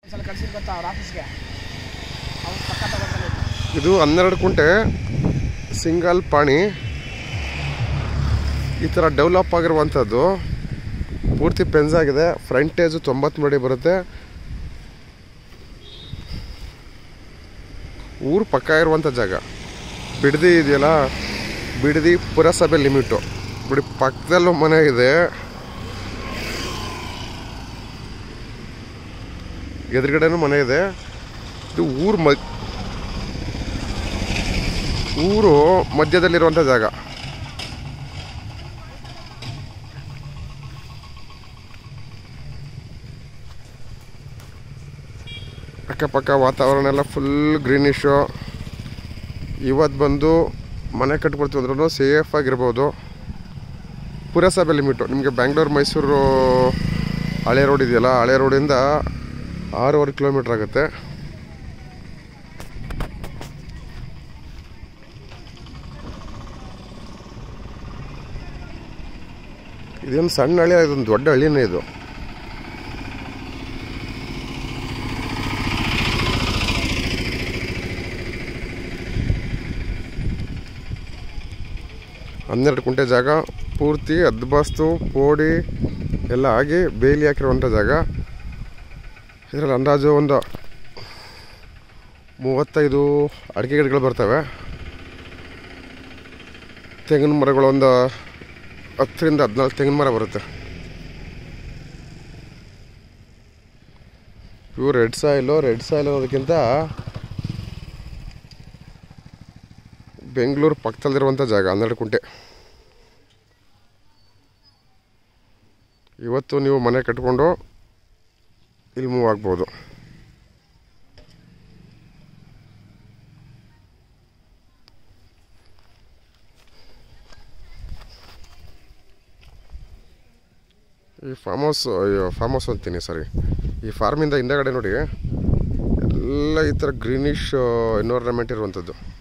ಒಂದ್ಸಲ ಕಳ್ಸಿದ್ ಗೊತ್ತಾ ಅವ್ರ ಆಫೀಸ್ಗೆ ಅವ್ರು ಪಕ್ಕ ತಗೊಳ್ತಾನೆ ಇದು ಹನ್ನೆರಡು ಕುಂಟೆ ಸಿಂಗಲ್ ಪಾಣಿ ಈ ಥರ ಡೆವಲಪ್ ಆಗಿರುವಂಥದ್ದು ಪೂರ್ತಿ ಪೆನ್ಸ್ ಆಗಿದೆ ಫ್ರಂಟೇಜು ತೊಂಬತ್ತು ಮಡಿ ಬರುತ್ತೆ ಊರು ಪಕ್ಕ ಇರುವಂಥ ಜಾಗ ಬಿಡದಿ ಇದೆಯಲ್ಲ ಬಿಡದಿ ಪುರಸಭೆ ಲಿಮಿಟು ಬಿಡಿ ಪಕ್ಕದಲ್ಲೂ ಮನೆ ಇದೆ ಎದುರುಗಡೆನೂ ಮನೆ ಇದೆ ಇದು ಊರು ಮ ಊರು ಮಧ್ಯದಲ್ಲಿರುವಂಥ ಜಾಗ ಅಕ್ಕಪಕ್ಕ ವಾತಾವರಣ ಎಲ್ಲ ಫುಲ್ ಗ್ರೀನಿಶು ಇವತ್ತು ಬಂದು ಮನೆ ಕಟ್ಕೊಳ್ತೀವಿ ಅಂದ್ರೂ ಸೇಫ್ ಆಗಿರ್ಬೋದು ಪುರಸಭೆ ಲಿಮಿಟು ನಿಮಗೆ ಬ್ಯಾಂಗ್ಳೂರು ಮೈಸೂರು ಹಳೆ ರೋಡ್ ಇದೆಯಲ್ಲ ಹಳೆ ರೋಡಿಂದ ಆರೂವರೆ ಕಿಲೋಮೀಟ್ರ್ ಆಗುತ್ತೆ ಇದೇನು ಸಣ್ಣ ಹಳ್ಳಿ ಇದೊಂದು ದೊಡ್ಡ ಹಳ್ಳಿನೇ ಇದು ಹನ್ನೆರಡು ಕುಂಟೆ ಜಾಗ ಪೂರ್ತಿ ಅದ್ಬಸ್ತು ಪೋಡಿ ಎಲ್ಲ ಆಗಿ ಬೇಲಿ ಹಾಕಿರುವಂಥ ಜಾಗ ಇದರಲ್ಲಿ ಅಂದಾಜು ಒಂದು ಮೂವತ್ತೈದು ಅಡಿಕೆ ಗಿಡಗಳು ಬರ್ತವೆ ತೆಂಗಿನ ಮರಗಳು ಒಂದು ಹತ್ತರಿಂದ ಹದಿನಾಲ್ಕು ತೆಂಗಿನ ಮರ ಬರುತ್ತೆ ಇವು ರೆಡ್ ಸಾಯಿಲು ರೆಡ್ ಸಾಯಿಲ್ ಅನ್ನೋದಕ್ಕಿಂತ ಬೆಂಗಳೂರು ಪಕ್ಕದಲ್ಲಿರುವಂಥ ಜಾಗ ಹನ್ನೆರಡು ಕುಂಟೆ ಇವತ್ತು ನೀವು ಮನೆ ಕಟ್ಕೊಂಡು ಇಲ್ಲಿ ಮೂವ್ ಆಗ್ಬೋದು ಈ ಫಾರ್ಮ್ ಹೌಸ್ ಫಾರ್ಮ್ ಹೌಸ್ ಅಂತೀನಿ ಸಾರಿ ಈ ಫಾರ್ಮಿಂದ ಹಿಂದೆಗಡೆ ನೋಡಿ ಎಲ್ಲ ಈ ಥರ ಗ್ರೀನಿಶ್ ಎನ್ವೈರನ್ಮೆಂಟ್ ಇರುವಂಥದ್ದು